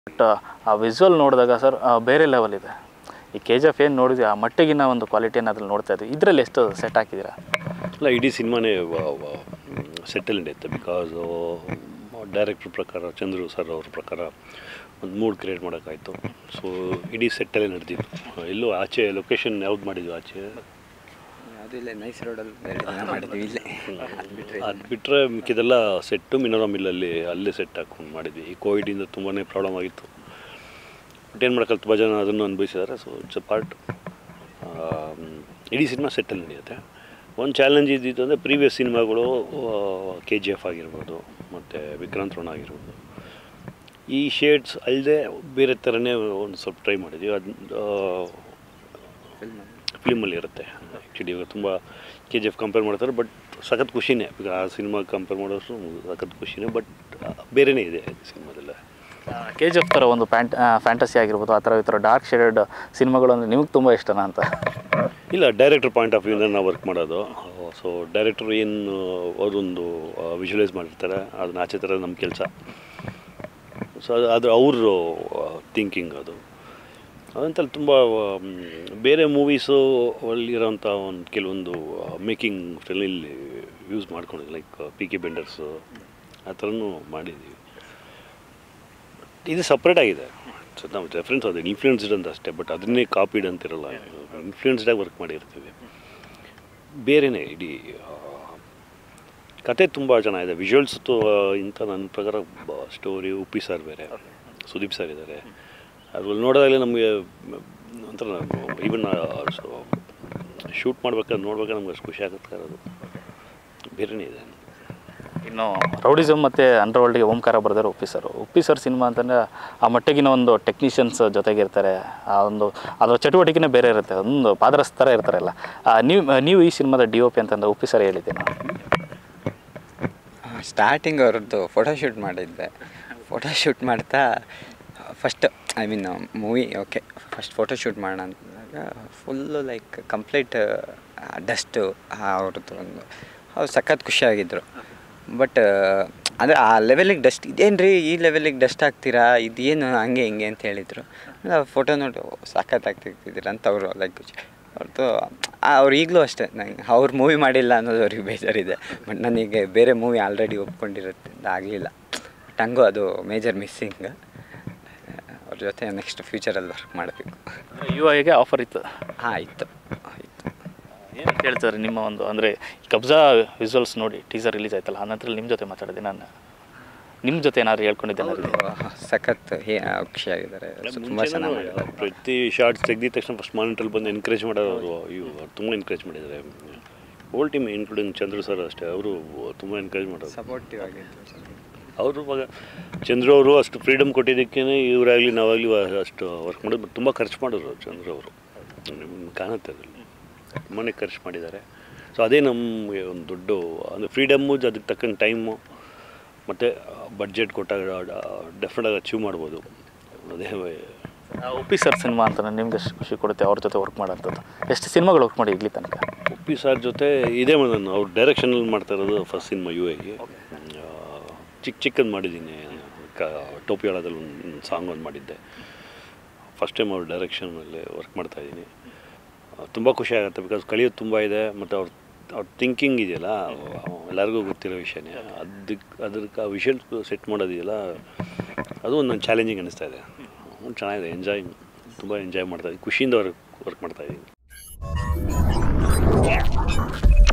but ಆ visual ನೋಡಿದಾಗ sir ಬೇರೆ ಲೆವೆಲ್ ಇದೆ ಈ ಕೆ ಜಿ ಎಫ್ ಏನು ನೋಡಿದ್ವಿ ಆ ಮಟ್ಟಿಗಿನ ಒಂದು ಕ್ವಾಲಿಟಿಯನ್ನು ಅದ್ರಲ್ಲಿ ನೋಡ್ತಾ ಇದ್ವಿ ಇದರಲ್ಲಿ ಎಷ್ಟು ಸೆಟ್ ಹಾಕಿದ್ದೀರಾ ಅಲ್ಲ ಇಡೀ ಸಿನಿಮಾನೇ ಸೆಟಲ್ ನಡೆಯುತ್ತೆ ಬಿಕಾಸ್ ಡೈರೆಕ್ಟ್ರ್ ಪ್ರಕಾರ ಚಂದ್ರು ಸರ್ ಅವ್ರ ಪ್ರಕಾರ ಒಂದು ಮೂಡ್ ಕ್ರಿಯೇಟ್ ಮಾಡೋಕ್ಕಾಯ್ತು ಸೊ ಇಡೀ ಸೆಟ್ಟಲ್ಲೇ ನಡೆದಿತ್ತು ಎಲ್ಲೂ ಆಚೆ ಲೊಕೇಶನ್ ಯಾವ್ದು ಮಾಡಿದ್ವಿ ಆಚೆ ಅದು ಇಲ್ಲೇ ನೈಸ್ ರೋಡಲ್ಲಿ ಎರಡು ದಿನ ಮಾಡಿದ್ವಿ ಇಲ್ಲೇ ಅದು ಬಿಟ್ಟರೆ ಅದು ಬಿಟ್ಟರೆ ಮಿಕ್ಕಿದೆಲ್ಲ ಸೆಟ್ಟು ಮಿನೋರಾ ಮಿಲ್ಲಲ್ಲಿ ಅಲ್ಲೇ ಸೆಟ್ ಹಾಕ್ಕೊಂಡು ಮಾಡಿದ್ವಿ ಈ ಕೋವಿಡಿಂದ ತುಂಬಾ ಪ್ರಾಬ್ಲಮ್ ಆಗಿತ್ತು ಬಟ್ ಏನು ಮಾಡೋಕ್ಕಲ್ಲ ತುಂಬ ಜನ ಅದನ್ನು ಅನುಭವಿಸಿದ್ದಾರೆ ಸೊ ಇಟ್ಸ್ ಅ ಪಾರ್ಟ್ ಇಡೀ ಸಿನಿಮಾ ಸೆಟ್ಟಲ್ಲಿ ನಡೆಯುತ್ತೆ ಒಂದು ಚಾಲೆಂಜ್ ಇದ್ದಿತ್ತು ಅಂದರೆ ಪ್ರೀವಿಯಸ್ ಸಿನಿಮಾಗಳು ಕೆ ಜಿ ಎಫ್ ಆಗಿರ್ಬೋದು ಮತ್ತು ವಿಕ್ರಾಂತ್ ರೋಣ ಆಗಿರ್ಬೋದು ಈ ಶೇಡ್ಸ್ ಅಲ್ಲದೆ ಬೇರೆ ಥರನೇ ಒಂದು ಸ್ವಲ್ಪ ಟ್ರೈ ಮಾಡಿದ್ವಿ ಅದು ಫಿಲ್ಮಲ್ಲಿ ಇರುತ್ತೆ ಆ್ಯಕ್ಚುಲಿ ಇವಾಗ ತುಂಬ ಕೆ ಜಿ ಎಫ್ ಕಂಪೇರ್ ಮಾಡ್ತಾರೆ ಬಟ್ ಸಖತ್ ಖುಷಿನೇ ಈಗ ಆ ಸಿನಿಮಾ ಕಂಪೇರ್ ಮಾಡೋಷ್ಟು ಸಖತ್ ಖುಷಿನೇ ಬಟ್ ಬೇರೆಯೇ ಇದೆ ಸಿನಿಮಾದಲ್ಲ ಕೆ ಜಿ ಎಫ್ ಥರ ಒಂದು ಫ್ಯಾಂಟ್ ಫ್ಯಾಂಟಸಿ ಆಗಿರ್ಬೋದು ಆ ಥರ ಈ ಥರ ಡಾರ್ಕ್ ಶೇಡೆಡ್ ಸಿನಿಮಾಗಳು ಅಂದರೆ ನಿಮಗೆ ತುಂಬ ಇಷ್ಟನಾ ಅಂತ ಇಲ್ಲ ಡೈರೆಕ್ಟರ್ ಪಾಯಿಂಟ್ ಆಫ್ ವ್ಯೂಯಿಂದ ನಾವು ವರ್ಕ್ ಮಾಡೋದು ಸೊ ಡೈರೆಕ್ಟರ್ ಏನು ಅವರೊಂದು ವಿಜುವಲೈಸ್ ಮಾಡಿರ್ತಾರೆ ಅದನ್ನ ಆಚೆ ಥರ ನಮ್ಮ ಕೆಲಸ ಸೊ ಅದು ಅದು ಅವ್ರ ಥಿಂಕಿಂಗ್ ಅದು ಅದಂತಲ್ಲಿ ತುಂಬ ಬೇರೆ ಮೂವೀಸು ಅಲ್ಲಿರೋಂಥ ಒಂದು ಕೆಲವೊಂದು ಮೇಕಿಂಗ್ ಇಲ್ಲಿ ಯೂಸ್ ಮಾಡ್ಕೊಂಡಿದ್ವಿ ಲೈಕ್ ಪಿ ಕೆ ಬೆಂಡರ್ಸು ಆ ಥರನೂ ಮಾಡಿದ್ದೀವಿ ಇದು ಸಪ್ರೇಟ್ ಆಗಿದೆ ಸೊ ನಾವು ರೆಫರೆನ್ಸ್ ಅದು ಇನ್ಫ್ಲೂಯೆನ್ಸ್ಡ್ ಅಂತ ಅಷ್ಟೇ ಬಟ್ ಅದನ್ನೇ ಕಾಪಿಡ್ ಅಂತಿರಲ್ಲ ಇನ್ಫ್ಲೂಯೆನ್ಸ್ಡಾಗಿ ವರ್ಕ್ ಮಾಡಿರ್ತೀವಿ ಬೇರೆಯೇ ಇಡೀ ಆ, ಕತೆ ತುಂಬ ಚೆನ್ನಾಗಿದೆ ವಿಜುವಲ್ಸ್ ಇಂಥ ನನ್ನ ಪ್ರಕಾರ ಸ್ಟೋರಿ ಉಪ್ಪಿ ಸರ್ ಬೇರೆ ಸುದೀಪ್ ಸರ್ ಇದ್ದಾರೆ ಅದ್ರಲ್ಲಿ ನೋಡೋದಾಗಲೇ ನಮಗೆ ಒಂಥರ ಈವನ್ ಶೂಟ್ ಮಾಡ್ಬೇಕಾದ್ರೆ ನೋಡ್ಬೇಕಾದ್ರೆ ನಮ್ಗೆ ಅಷ್ಟು ಖುಷಿ ಆಗುತ್ತೆ ಅದು ಬೇರೆಯೇ ಇದೆ ಇನ್ನು ರೌಡಿಸಮ್ ಮತ್ತು ಅಂಡರ್ ವರ್ಲ್ಡ್ಗೆ ಓಂಕಾರ ಬರೆದಾರೆ Uppi sir Uppi sir cinema ಅಂತಂದರೆ ಆ ಮಟ್ಟಿಗಿನ ಒಂದು ಟೆಕ್ನಿಷಿಯನ್ಸ್ ಜೊತೆಗಿರ್ತಾರೆ ಆ ಒಂದು ಅದರ ಚಟುವಟಿಕೆನೇ ಬೇರೆ ಇರುತ್ತೆ ಒಂದು ಪಾದರಸ್ ಥರ ಇರ್ತಾರಲ್ಲ ಆ, ನೀವು ನೀವು ಈ ಸಿನಿಮಾದ ಡಿ ಒ ಪಿ ಅಂತಂದು ಉಪ್ಪಿ ಸರ್ ಹೇಳಿದ್ದೆ ನಾನು ಸ್ಟಾರ್ಟಿಂಗ್ ಅವ್ರದ್ದು ಫೋಟೋಶೂಟ್ ಮಾಡಿದ್ದೆ ಫೋಟೋಶೂಟ್ ಮಾಡ್ತಾ first I mean movie okay first photoshoot ಮಾಡೋಣ ಅಂತಂದಾಗ ಫುಲ್ಲು ಲೈಕ್ ಕಂಪ್ಲೀಟ್ ಡಸ್ಟು ಅವ್ರದ್ದು ಒಂದು ಅವ್ರು ಸಖತ್ ಖುಷಿಯಾಗಿದ್ದರು ಬಟ್ ಅಂದರೆ ಆ ಲೆವೆಲಿಗೆ ಡಸ್ಟ್ ಇದೇನು ರೀ ಈ ಲೆವೆಲಿಗೆ ಡಸ್ಟ್ ಹಾಕ್ತೀರಾ ಇದೇನು ಹಂಗೆ ಹಿಂಗೆ ಅಂತ ಹೇಳಿದರು ಫೋಟೋ ನೋಡಿ ಸಖತ್ ತೆಗ್ದಿದ್ದೀರ ಅಂತ ಅವರು ಲೈಕ್ ಅವ್ರದ್ದು ಅವ್ರು ಈಗಲೂ ಅಷ್ಟೇ ನಂಗೆ ಅವ್ರು ಮೂವಿ ಮಾಡಿಲ್ಲ ಅನ್ನೋದು ಅವ್ರಿಗೆ ಬೇಜಾರಿದೆ ಬಟ್ ನನಗೆ ಬೇರೆ ಮೂವಿ ಆಲ್ರೆಡಿ ಒಪ್ಕೊಂಡಿರೋದ್ರಿಂದ ಆಗಲಿಲ್ಲ ಬಟ್ ಹಂಗೂ ಅದು ಮೇಜರ್ ಮಿಸ್ಸಿಂಗ್ ಅವ್ರ ಜೊತೆ ನೆಕ್ಸ್ಟ್ ಫ್ಯೂಚರಲ್ಲಿ ವರ್ಕ್ ಮಾಡಬೇಕು ಯು ಐಗೆ ಆಫರ್ ಇತ್ತು ಹಾಂ ಆಯಿತು ಆಯಿತು ಏನು ಹೇಳ್ತಾರೆ ನಿಮ್ಮ ಒಂದು ಅಂದರೆ ಕಬ್ಜಾ ವಿಜುವಲ್ಸ್ ನೋಡಿ ಟೀಸರ್ ರಿಲೀಸ್ ಆಯ್ತಲ್ಲ ಆ ನಂತರ ನಿಮ್ಮ ಜೊತೆ ಮಾತಾಡಿದೆ ನಾನು ನಿಮ್ಮ ಜೊತೆ ಏನಾದ್ರು ಹೇಳ್ಕೊಂಡಿದ್ದೆ ನಾನು ಸಖತ್ ಹೇ ಖುಷಿಯಾಗಿದ್ದಾರೆ ತುಂಬ ಚೆನ್ನಾಗಿ ಮಾಡಿದ್ದಾರೆ ಪ್ರತಿ ಶಾರ್ಟ್ಸ್ ತೆಗ್ದಿದ ತಕ್ಷಣ ಫಸ್ಟ್ ಮಾನಿಟ್ರಲ್ಲಿ ಬಂದು ಎನ್ಕರೇಜ್ ಮಾಡೋರು ಅವರು ಇವು ತುಂಬ ಎನ್ಕರೇಜ್ ಮಾಡಿದ್ದಾರೆ all team including Chandru sir ಅಷ್ಟೇ ಅವರು ತುಂಬ ಎನ್ಕರೇಜ್ ಮಾಡೋರು ಸಪೋರ್ಟಿವ್ ಆಗಿತ್ತು ಅವರು ಇವಾಗ ಚಂದ್ರು ಅವರು ಅಷ್ಟು ಫ್ರೀಡಮ್ ಕೊಟ್ಟಿದ್ದಕ್ಕೇ ಇವರಾಗಲಿ ನಾವಾಗಲಿ ಅಷ್ಟು ವರ್ಕ್ ಮಾಡೋದು ತುಂಬ ಖರ್ಚು ಮಾಡಿದ್ರು ಚಂದ್ರು ಅವರು ನಿಮ್ಗೆ ಕಾಣುತ್ತೆ ಅದರಲ್ಲಿ ತುಂಬಾ ಖರ್ಚು ಮಾಡಿದ್ದಾರೆ ಸೊ ಅದೇ ನಮಗೆ ಒಂದು ದೊಡ್ಡ ಅಂದರೆ ಫ್ರೀಡಮ್ಮು ಅದಕ್ಕೆ ತಕ್ಕಂಗೆ ಟೈಮು ಮತ್ತು ಬಡ್ಜೆಟ್ ಕೊಟ್ಟಾಗ ಡೆಫಿನೆಟಾಗಿ ಅಚೀವ್ ಮಾಡ್ಬೋದು ಅದೇ ಉಪ್ಪಿ ಸರ್ ಸಿನಿಮಾ ಅಂತ ನಿಮ್ಗೆ ಎಷ್ಟು ಖುಷಿ ಕೊಡುತ್ತೆ ಅವ್ರ ಜೊತೆ ವರ್ಕ್ ಮಾಡೋಂಥದ್ದು ಎಷ್ಟು ಸಿನಿಮಾಗಳು ವರ್ಕ್ ಮಾಡಿ ಇಲ್ಲಿ ತನಕ ಉಪ್ಪಿ ಸರ್ ಜೊತೆ ಇದೇ ನಾನು ಅವ್ರ ಡೈರೆಕ್ಷನಲ್ಲಿ ಮಾಡ್ತಾ ಇರೋದು ಫಸ್ಟ್ ಸಿನಿಮಾ ಯು ಎಗೆ ಚಿಕ್ಕ ಚಿಕ್ಕದು ಮಾಡಿದ್ದೀನಿ ಕ ಟೋಪಿಯಾಳದಲ್ಲಿ ಒಂದು ಸಾಂಗ್ ಒಂದು ಮಾಡಿದ್ದೆ ಫಸ್ಟ್ ಟೈಮ್ ಅವ್ರ ಡೈರೆಕ್ಷನಲ್ಲಿ ವರ್ಕ್ ಮಾಡ್ತಾಯಿದ್ದೀನಿ ತುಂಬ ಖುಷಿ ಆಗುತ್ತೆ ಬಿಕಾಸ್ ಕಲಿಯೋದು ತುಂಬ ಇದೆ ಮತ್ತು ಅವ್ರ ಅವ್ರ ಥಿಂಕಿಂಗ್ ಇದೆಯಲ್ಲ ಎಲ್ಲರಿಗೂ ಗೊತ್ತಿರೋ ವಿಷಯನೇ ಅದಕ್ಕೆ ಅದಕ್ಕೆ ಆ ವಿಷಯ ಸೆಟ್ ಮಾಡೋದಿದೆಯಲ್ಲ ಅದು ಒಂದು ನನ್ನ ಚಾಲೆಂಜಿಂಗ್ ಅನ್ನಿಸ್ತಾ ಇದೆ ಒಂದು ಚೆನ್ನಾಗಿದೆ ಎಂಜಾಯ್ ತುಂಬ ಎಂಜಾಯ್ ಮಾಡ್ತಾಯಿದ್ದೀನಿ ಖುಷಿಯಿಂದ ವರ್ಕ್ ವರ್ಕ್ ಮಾಡ್ತಾಯಿದ್ದೀನಿ